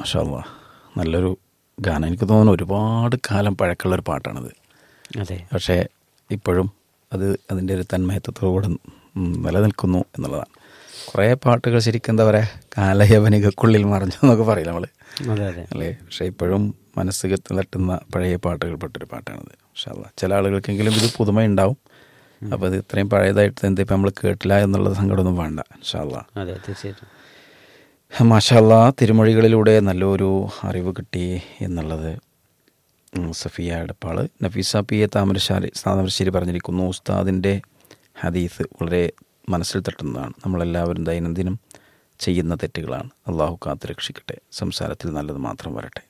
മാഷാല്ല നല്ലൊരു ഗാനം എനിക്ക് തോന്നുന്നു ഒരുപാട് കാലം പഴക്കമുള്ളൊരു പാട്ടാണത് അതെ പക്ഷേ ഇപ്പോഴും അത് അതിൻ്റെ ഒരു തന്മയത്വത്തോടെ ഉം, നിലനിൽക്കുന്നു എന്നുള്ളതാണ് കുറേ പാട്ടുകൾ ശരിക്കും എന്താ പറയുക കാലയവനികക്കുള്ളിൽ മറഞ്ഞു എന്നൊക്കെ പറയും നമ്മൾ അതെ അതെ അല്ലേ പക്ഷേ ഇപ്പോഴും മനസ്സ് തട്ടുന്ന പഴയ പാട്ടുകൾ പെട്ടൊരു പാട്ടാണത് ഷാല്ല ചില ആളുകൾക്കെങ്കിലും ഇത് പുതുമ ഉണ്ടാവും അപ്പോൾ ഇത് ഇത്രയും പഴയതായിട്ട് എന്തിപ്പോൾ നമ്മൾ കേട്ടില്ല എന്നുള്ള സങ്കടമൊന്നും വേണ്ട ഷാല്ല അതെ തീർച്ചയായിട്ടും മാഷാല്ല തിരുമൊഴികളിലൂടെ നല്ലൊരു അറിവ് കിട്ടി എന്നുള്ളത് ഉം, സഫിയ എടപ്പാള് നഫീസ പി എ താമരശ്ശേരി താമരശ്ശേരി പറഞ്ഞിരിക്കുന്നു ഉസ്താദിൻ്റെ ഹദീസ് വളരെ മനസ്സിൽ തട്ടുന്നതാണ് നമ്മളെല്ലാവരും ദൈനംദിനം ചെയ്യുന്ന തെറ്റുകളാണ് അള്ളാഹു കാത്ത് രക്ഷിക്കട്ടെ സംസാരത്തിൽ നല്ലത് മാത്രം വരട്ടെ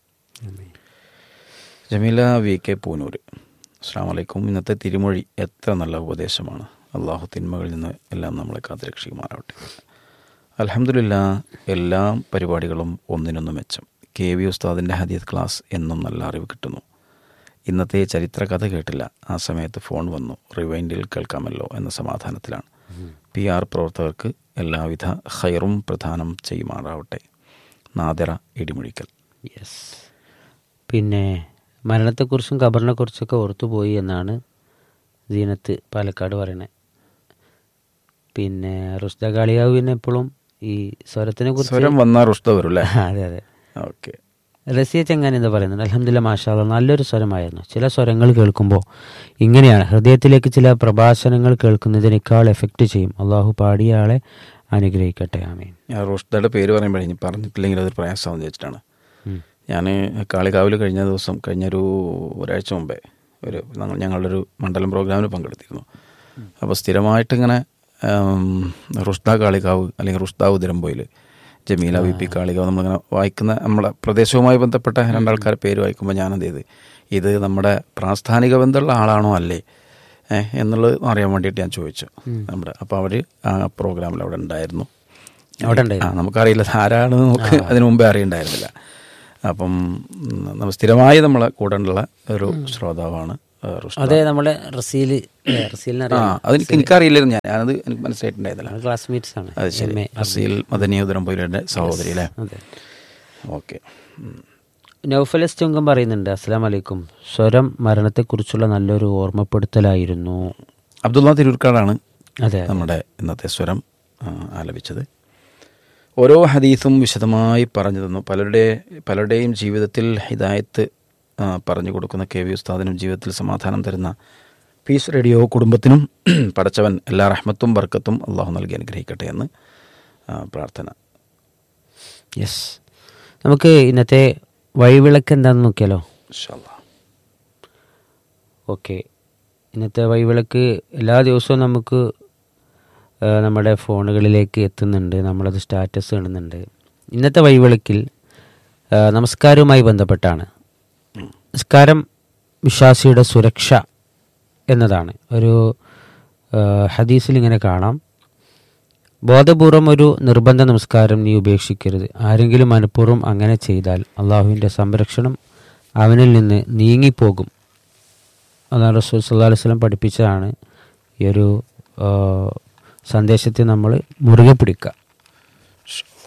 ജമീല വി കെ പൂനൂർ അസ്സാം വലൈക്കും ഇന്നത്തെ തിരുമൊഴി എത്ര നല്ല ഉപദേശമാണ് അള്ളാഹു തിന്മകളിൽ നിന്ന് എല്ലാം നമ്മളെ കാത്ത് രക്ഷിക്കുമാറാവട്ടെ അലഹമില്ല എല്ലാ പരിപാടികളും ഒന്നിനൊന്ന് മെച്ചം കെ വി ഉസ്താദിൻ്റെ ഹദീസ് ക്ലാസ് എന്നും നല്ല അറിവ് കിട്ടുന്നു ഇന്നത്തെ ചരിത്ര കഥ കേട്ടില്ല ആ സമയത്ത് ഫോൺ വന്നു റിവൈൻഡിൽ കേൾക്കാമല്ലോ എന്ന സമാധാനത്തിലാണ് പി ആർ പ്രവർത്തകർക്ക് എല്ലാവിധ ഹൈറും പ്രധാനം ചെയ്യുമാറാവട്ടെ നാദറ ഇടിമുഴിക്കൽ യെസ് പിന്നെ മരണത്തെക്കുറിച്ചും ഖബറിനെക്കുറിച്ചൊക്കെ ഓർത്തുപോയി എന്നാണ് ദീനത്ത് പാലക്കാട് പറയണത് പിന്നെ റുസ്ത കാളിയാവിന് എപ്പോഴും ഈ സ്വരത്തിനെ കുറിച്ച് സ്വരം വന്നാൽ റുഷ്ത വരും അല്ലേ അതെ അതെ ഓക്കെ റസിയ ചെങ്ങാൻ എന്താ പറയുന്നത് അലഹമ്മദില്ല മാഷാല്ല നല്ലൊരു സ്വരമായിരുന്നു ചില സ്വരങ്ങൾ കേൾക്കുമ്പോൾ ഇങ്ങനെയാണ് ഹൃദയത്തിലേക്ക് ചില പ്രഭാഷണങ്ങൾ കേൾക്കുന്നതിനേക്കാൾ എഫക്റ്റ് ചെയ്യും അള്ളാഹു പാടിയ ആളെ അനുഗ്രഹിക്കട്ടെ ആമീൻ ഞാൻ റുഷ്തയുടെ പേര് പറയുമ്പോഴേ ഇനി പറഞ്ഞിട്ടില്ലെങ്കിൽ അതൊരു പ്രയാസമാണെന്ന് വെച്ചിട്ടാണ് ഉം. ഞാൻ കാളികാവിൽ കഴിഞ്ഞ ദിവസം കഴിഞ്ഞൊരു ഒരാഴ്ച മുമ്പേ ഒരു ഞങ്ങൾ ഞങ്ങളുടെ ഒരു മണ്ഡലം പ്രോഗ്രാമിന് പങ്കെടുത്തിരുന്നു അപ്പോൾ സ്ഥിരമായിട്ടിങ്ങനെ ഉം, റുഷ്ത കാളികാവ് അല്ലെങ്കിൽ റുഷ്ത ഉതിരമ്പോയിൽ ജമീല വി പി കാളികാവ് നമ്മളിങ്ങനെ വായിക്കുന്ന നമ്മളെ പ്രദേശവുമായി ബന്ധപ്പെട്ട രണ്ടാൾക്കാരെ പേര് വായിക്കുമ്പോൾ ഞാൻ എന്ത് ചെയ്ത് ഇത് നമ്മുടെ പ്രാസ്ഥാനിക ബന്ധമുള്ള ആളാണോ അല്ലേ ഏഹ് എന്നുള്ളത് അറിയാൻ വേണ്ടിയിട്ട് ഞാൻ ചോദിച്ചു നമ്മുടെ അപ്പോൾ അവർ ആ പ്രോഗ്രാമിൽ അവിടെ ഉണ്ടായിരുന്നു അവിടെ ആ ഉണ്ടായിരുന്നു നമുക്കറിയില്ല ഇത് ആരാണ് നമുക്ക് അതിനു മുമ്പേ അറിയണ്ടായിരുന്നില്ല അപ്പം ഉം, നമ്മ സ്ഥിരമായി നമ്മളെ കൂടെ ഉള്ള ഒരു ശ്രോതാവാണ് ആ, റുഷ്ത. അതെ നമ്മളെ റസീൽ റസീലിനെ ആ അറിയാം അതെനിക്ക് എനിക്കറിയില്ലായിരുന്നു ഞാൻ ഞാനത് എനിക്ക് മനസ്സിലായിട്ടുണ്ടായിരുന്നില്ല ക്ലാസ്മേറ്റ്സ് ആണ് അത് ശരി MA. റസീൽ മദനിയുദരം പോയിലെ സഹോദരി അല്ലേ അതെ ഓക്കെ നൗഫലസ് ചുങ്കം പറയുന്നുണ്ട് അസ്സാം വലൈക്കും സ്വരം മരണത്തെക്കുറിച്ചുള്ള നല്ലൊരു ഓർമ്മപ്പെടുത്തലായിരുന്നു അബ്ദുള്ള തിരൂർക്കാടാണ് അതെ നമ്മുടെ ഇന്നത്തെ സ്വരം ആ, ആലപിച്ചത് ഓരോ ഹദീസും വിശദമായി പറഞ്ഞു തന്നു പലരുടെ പലരുടെയും ജീവിതത്തിൽ ഹിദായത്ത് ആ, പറഞ്ഞു കൊടുക്കുന്ന കെ വി ഉസ്താദിനും ജീവിതത്തിൽ സമാധാനം തരുന്ന പീസ് റേഡിയോ കുടുംബത്തിനും പടച്ചവൻ എല്ലാ റഹ്മത്തും ബർക്കത്തും അള്ളാഹു നൽകി അനുഗ്രഹിക്കട്ടെ എന്ന് ആ, പ്രാർത്ഥന യെസ് നമുക്ക് ഇന്നത്തെ വഴിവിളക്ക് എന്താണെന്ന് നോക്കിയാലോ ഇൻഷാ അല്ലാ. ഓക്കെ ഇന്നത്തെ വഴിവിളക്ക് എല്ലാ ദിവസവും നമുക്ക് ആ, നമ്മുടെ ഫോണുകളിലേക്ക് എത്തുന്നുണ്ട് നമ്മളത് സ്റ്റാറ്റസ് ഇടുന്നുണ്ട് ഇന്നത്തെ വഴിവിളക്കിൽ ആ, നമസ്കാരവുമായി ബന്ധപ്പെട്ടാണ് നമസ്കാരം വിശ്വാസിയുടെ സുരക്ഷ എന്നതാണ് ഒരു ആ, ഹദീസിൽ ഇങ്ങനെ കാണാം ബോധപൂർവം ഒരു നിർബന്ധ നമസ്കാരം നീ ഉപേക്ഷിക്കരുത് ആരെങ്കിലും മനഃപൂർവ്വം അങ്ങനെ ചെയ്താൽ അള്ളാഹുവിൻ്റെ സംരക്ഷണം അവനിൽ നിന്ന് നീങ്ങിപ്പോകും അതാണ് റസൂൽ സല്ലാ അലൈഹി സ്വലം പഠിപ്പിച്ചതാണ് ഈ ഒരു ആ, സന്ദേശത്തെ നമ്മൾ മുറുകെ പിടിക്കുക ഇൻഷാ